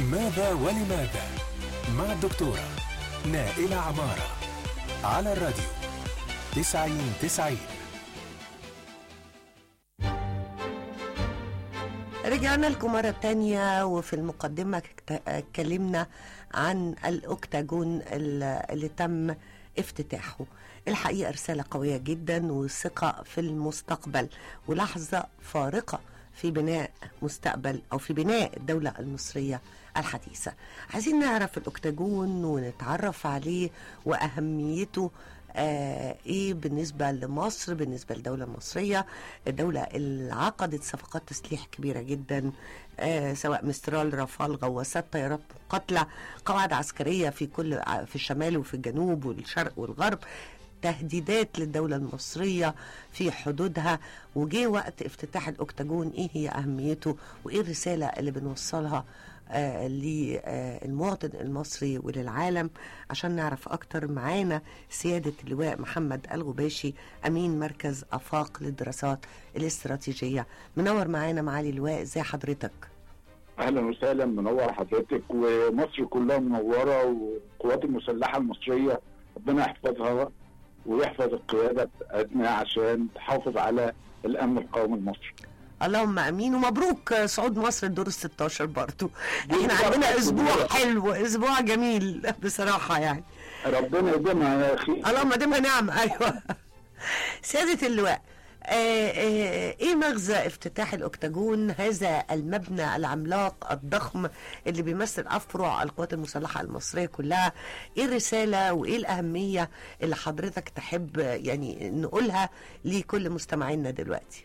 ماذا ولماذا مع الدكتورة نائلة عمارة على الراديو تسعين تسعين رجعنا لكم مرة تانية وفي المقدمة كت- اتكلمنا عن الأكتاجون ال- اللي تم افتتاحه الحقيقة رسالة قوية جدا وثقة في المستقبل ولحظة فارقة في بناء مستقبل أو في بناء الدولة المصرية الحديثة عايزين نعرف الأكتاجون ونتعرف عليه وأهميته آه ايه بالنسبه لمصر بالنسبه للدوله المصريه الدوله اللي عقدت صفقات تسليح كبيره جدا آه سواء مسترال رافال غواصات طيارات مقاتله قواعد عسكريه في كل ع- في الشمال وفي الجنوب والشرق والغرب تهديدات للدولة المصرية في حدودها وجه وقت افتتاح الأكتاجون ايه هي أهميته وايه الرسالة اللي بنوصلها آه للمواطن المصري وللعالم عشان نعرف أكتر معانا سيادة اللواء محمد الغباشي أمين مركز أفاق للدراسات الاستراتيجية منور معانا معالي اللواء ازي حضرتك اهلا وسهلا منور حضرتك ومصر كلها منوره والقوات المسلحه المصريه ربنا يحفظها ويحفظ القياده بتاعتنا عشان تحافظ على الامن القومي المصري. اللهم امين ومبروك صعود مصر الدور ال 16 برضو احنا بالظبط. عندنا اسبوع حلو اسبوع جميل بصراحه يعني ربنا يديمها يا اخي اللهم ديمها نعمه ايوه سياده اللواء آه آه ايه مغزى افتتاح الاكتاجون هذا المبنى العملاق الضخم اللي بيمثل افرع القوات المسلحه المصريه كلها ايه الرساله وايه الاهميه اللي حضرتك تحب يعني نقولها لكل مستمعينا دلوقتي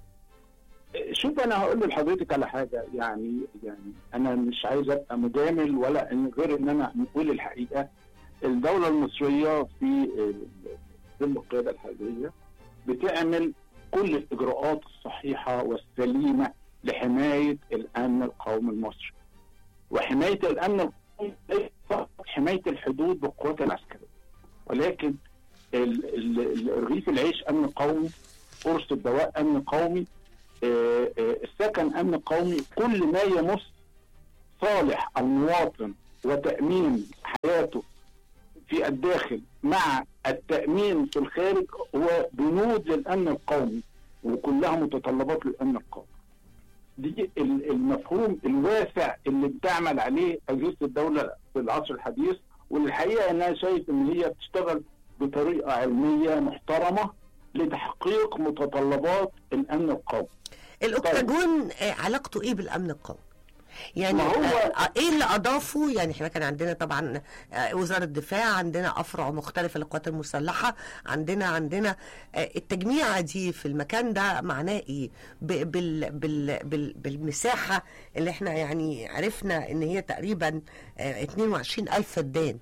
شوف انا هقول لحضرتك على حاجه يعني يعني انا مش عايز ابقى مجامل ولا إن غير ان انا نقول الحقيقه الدوله المصريه في ظل القياده الحاليه بتعمل كل الاجراءات الصحيحه والسليمه لحمايه الامن القومي المصري. وحمايه الامن القومي ليس فقط حمايه الحدود بالقوات العسكريه ولكن ال- ال- ال- رغيف العيش امن قومي قرص الدواء امن قومي آه، آه، السكن امن قومي كل ما يمس صالح المواطن وتامين حياته في الداخل مع التامين في الخارج هو بنود للامن القومي وكلها متطلبات للامن القومي. دي ال- المفهوم الواسع اللي بتعمل عليه اجهزه الدوله في العصر الحديث والحقيقه ان انا شايف ان هي بتشتغل بطريقه علميه محترمه لتحقيق متطلبات الامن القومي. الاكتاجون آه، علاقته ايه بالامن القومي يعني ما هو- آه، ايه اللي اضافه يعني احنا كان عندنا طبعا آه، وزاره الدفاع عندنا افرع مختلفه للقوات المسلحه عندنا عندنا آه، التجميعه دي في المكان ده معناه ايه ب- بال بال بال بالمساحه اللي احنا يعني عرفنا ان هي تقريبا آه، 22 الف فدان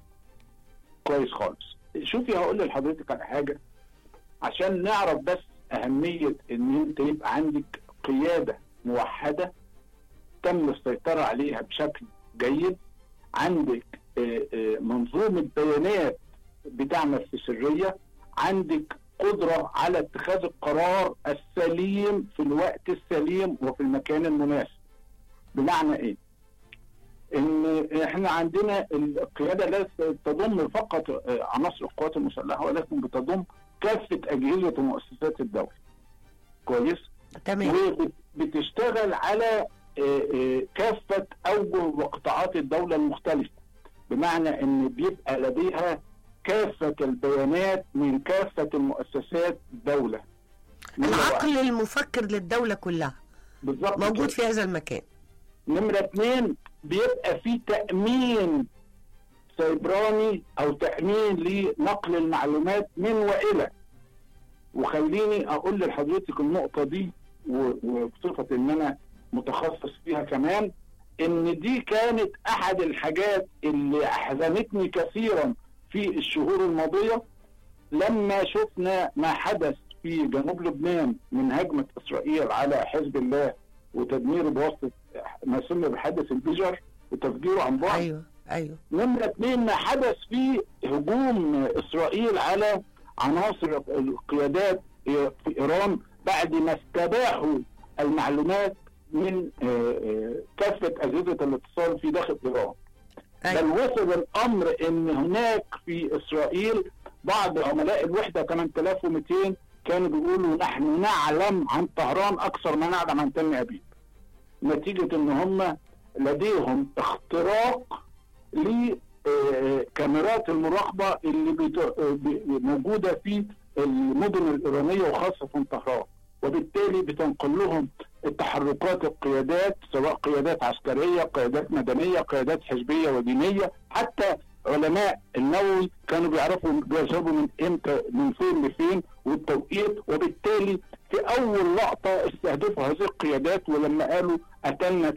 كويس خالص شوفي هقول لحضرتك على حاجه عشان نعرف بس اهميه ان انت يبقى عندك قياده موحده تم السيطره عليها بشكل جيد عندك آه، آه، منظومه بيانات بتعمل في سريه عندك قدره على اتخاذ القرار السليم في الوقت السليم وفي المكان المناسب بمعنى ايه ان احنا عندنا القياده لا تضم فقط آه، عناصر القوات المسلحه ولكن بتضم كافه اجهزه ومؤسسات الدوله. كويس؟ تمام وبتشتغل على آه، آه، كافه اوجه وقطاعات الدوله المختلفه. بمعنى ان بيبقى لديها كافه البيانات من كافه المؤسسات الدوله. نمرة واحد. العقل المفكر للدوله كلها بالظبط موجود كده. في هذا المكان نمرة اتنين بيبقى في تأمين سيبراني أو تأمين لنقل المعلومات من وإلى وخليني أقول لحضرتك النقطة دي و- وبصفة إن أنا متخصص فيها كمان إن دي كانت أحد الحاجات اللي أحزنتني كثيرا في الشهور الماضية لما شفنا ما حدث في جنوب لبنان من هجمة إسرائيل على حزب الله وتدميره بواسطة ما سمي بحدث البجر وتفجيره عن بعد ايوه ايوه نمرة اثنين ما حدث في هجوم إسرائيل على عناصر القيادات في إيران بعد ما استباحوا المعلومات من آه، آه، كافه اجهزه الاتصال في داخل ايران بل أيوة. وصل الامر ان هناك في اسرائيل بعض عملاء الوحده 8200 كانوا بيقولوا نحن نعلم عن طهران اكثر ما نعلم عن تل ابيب نتيجه ان هم لديهم اختراق لكاميرات المراقبه اللي بت- آه، ب- موجوده في المدن الايرانيه وخاصه طهران وبالتالي بتنقل لهم التحركات القيادات سواء قيادات عسكريه قيادات مدنيه قيادات حزبيه ودينيه حتى علماء النووي كانوا بيعرفوا بيذهبوا من امتى من فين لفين والتوقيت وبالتالي في اول لقطه استهدفوا هذه القيادات ولما قالوا قتلنا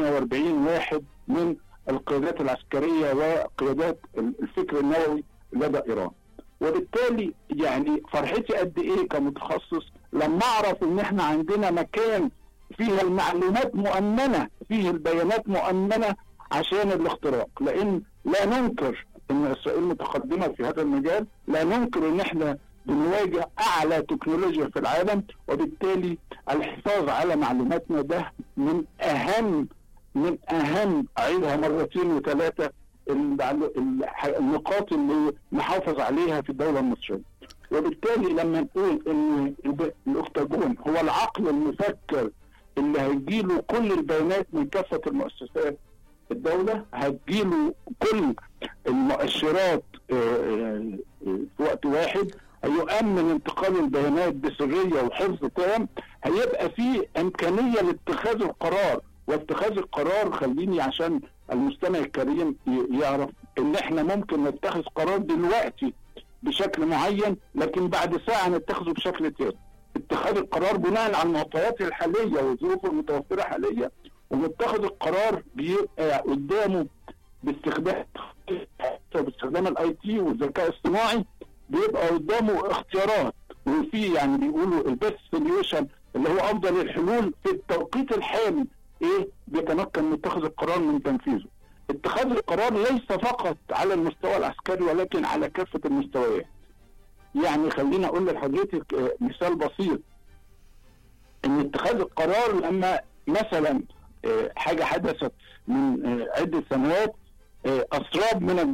48 واحد من القيادات العسكريه وقيادات الفكر النووي لدى ايران وبالتالي يعني فرحتي قد ايه كمتخصص لما اعرف ان احنا عندنا مكان فيها المعلومات مؤمنه فيه البيانات مؤمنه عشان الاختراق لان لا ننكر ان اسرائيل متقدمه في هذا المجال لا ننكر ان احنا بنواجه اعلى تكنولوجيا في العالم وبالتالي الحفاظ على معلوماتنا ده من اهم من اهم اعيدها مرتين وثلاثه المعلو- الح- النقاط اللي نحافظ عليها في الدوله المصريه وبالتالي لما نقول ان الب- الاكتاجون هو العقل المفكر اللي هيجيله كل البيانات من كافه المؤسسات الدوله هتجيله كل المؤشرات آه، آه، آه، في وقت واحد هيؤمن انتقال البيانات بسريه وحفظ تام هيبقى في امكانيه لاتخاذ القرار واتخاذ القرار خليني عشان المستمع الكريم ي- يعرف ان احنا ممكن نتخذ قرار دلوقتي بشكل معين لكن بعد ساعه نتخذه بشكل تاني اتخاذ القرار بناء على المعطيات الحاليه والظروف المتوفره حاليا ومتخذ القرار بيبقى قدامه باستخدام باستخدام الاي تي والذكاء الصناعي بيبقى قدامه اختيارات وفي يعني بيقولوا البيست سوليوشن اللي هو افضل الحلول في التوقيت الحالي ايه بيتمكن من اتخاذ القرار من تنفيذه. اتخاذ القرار ليس فقط على المستوى العسكري ولكن على كافه المستويات. يعني خليني اقول لحضرتك آه، مثال بسيط ان اتخاذ القرار لما مثلا آه، حاجه حدثت من آه، عده سنوات آه، اسراب من